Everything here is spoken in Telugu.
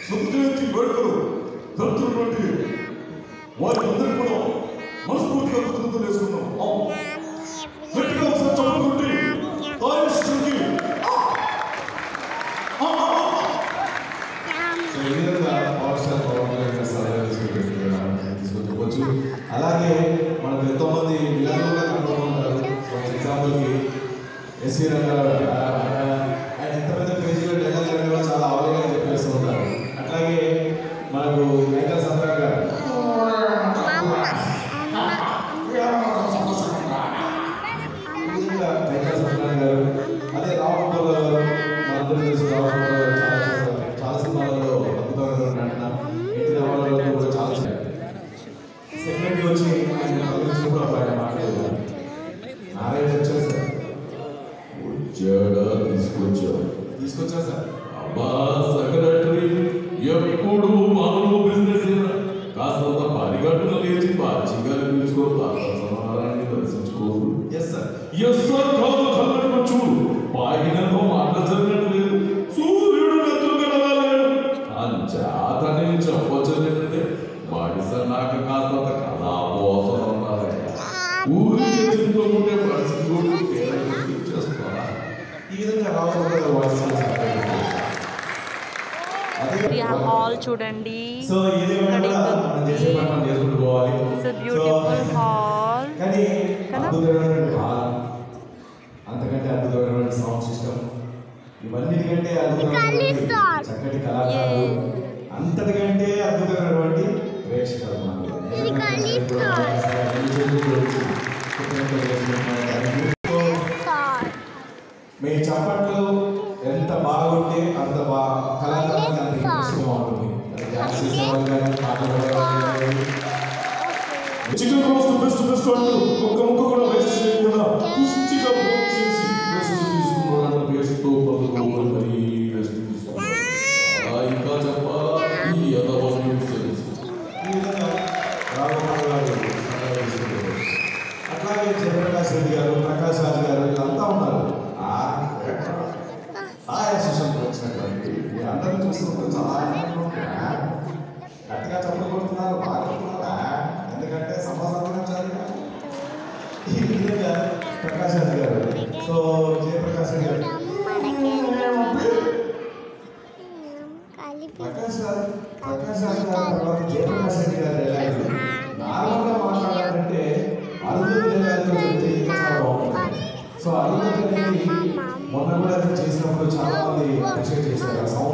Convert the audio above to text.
శుద్ధ జయంతి వేడుకలు జరుపుతున్నటువంటి వారి అందరికీ కూడా మనస్ఫూర్తిగా కృతజ్ఞతలు వేసుకున్నాం అవును. గట్టిగా ఒకసారి చదువుకుంటే తారీఖుకి సో ఈ విధంగా పవర్ స్టార్ పవన్ కళ్యాణ్ గారు సలహా తీసుకుంటున్నారు తీసుకొచ్చుకోవచ్చు అలాగే మనకు ఎంతో మంది విలన్లు కూడా కనబడుతూ ఉంటారు ఫర్ ఎగ్జాంపుల్కి ఎస్వీ రంగారావు ఆ, ఆ, ఆయన ఎంత పెద్ద పేజీలో డైలాగ్ అనేవి చాలా అవలీగా చెప్పేస్తూ ఉంటారు అట్లాగే మనకు కైకల్ సత్రా గారు ఇంకా కైకల్ సత్రా గారు అదే రామగోపాల్ గారు మనందరూ తెలుసు రామగోపాల్ గారు చాలా చాలా సినిమాలలో అద్భుతమైన నటన ఎన్టీ రామారావు కూడా చాలా సెకండ్ వచ్చి ఆయన పలకరించినప్పుడు అప్పుడు ఆయన మాట్లాడేవారు నారాయణ వచ్చారు సార్ వచ్చాడా తీసుకొచ్చాడు తీసుకొచ్చారు సార్ అబ్బా సెక్రటరీ ఎప్పుడు మనలో బిజినెస్ కాస్తంత పరిగట్టున లేచి బాధ్యంగా పిలుచుకో సమాధానాన్ని దర్శించుకోరు ఎస్ సార్ ఎస్ సార్ కాదు కళ్ళను చూడు పాగినతో మాట జరిగినట్టు లేదు సూర్యుడు నెత్తురు గడవలేడు అంచాత నేను చెప్పొచ్చు ఏంటంటే బాడిస నాకు కాస్తంత కళాపోసరం ఉన్నారయ్యా ఊరి తెచ్చుకుంటే పరిస్థితి కూడా తేడా చేస్తారా ఈ విధంగా రామగోపాల్ గారు వాయిస్ అదే హాల్ చూడండి సో ఇది కూడా మనం చేసే పని మనం చేసుకుంటూ పోవాలి ఇట్స్ బ్యూటిఫుల్ హాల్ కానీ కదా? అద్భుతమైనటువంటి హాల్ అంతకంటే అద్భుతమైనటువంటి సౌండ్ సిస్టమ్ ఇవన్నిటికంటే అద్భుతమైనటువంటి చక్కటి కళాకారులు అంతటికంటే అద్భుతమైనటువంటి ప్రేక్షకులు మనకు. సో, మీ చప్పట్లు ఎంత బాగుంటే అంత బా కళాకారులకు అంత ఇంట్రెస్ట్గా ఉంటుంది అది డాన్స్ చేసేవాళ్ళు కానీ పాటలు పాడేవాళ్ళు కానీ చికెన్ రోస్ట్ బెస్ట్ బెస్ట్ అంటూ ఒక్క ముక్క కూడా వేస్ట్ చేయకుండా పుష్టిగా భోజనం చేసి రెస్ట్ తీసుకోవడం వేస్ట్తో పదుకోవడం మరి రెస్ట్ తీసుకోవడం అలా ఇంకా చెప్పాలా ఈ యథావన్నీ తెలుసు ఈ విధంగా రాఘవరావు గారు సలహా తీసుకుంటారు. అట్లాగే జయప్రకాష్ రెడ్డి గారు ప్రకాష్ రాజ్ గారు వీళ్ళంతా ఉన్నారు ఆ ఆ అసోసియేషన్ వచ్చినటువంటి మీ అందరిని చూస్తుంటే చాలా ఆనందంగా ఉంది. ఆ, గట్టిగా చప్పుడు కొడుతున్నారు బాగా కొడుతున్నారు ఆ, ఎందుకంటే సమాజంలో చదివా ఈ విధంగా ప్రకాష్ రాజ్ గారు సో జయప్రకాష్ రెడ్డి గారు ప్రకాష్ రాజ్ ప్రకాష్ రాజ్ గారు తర్వాత జయప్రకాష్ రెడ్డి గారు డైలాగులు నార్మల్గా మాట్లాడాలంటే అరుంధతి డైలాగులతో చెప్తే ఇంకా చాలా బాగుంటుంది సో అరుంధతి అనేది మొన్న కూడా అది చేసినప్పుడు చాలా మంది అప్రిషియేట్ చేశారు ఆ సౌండ్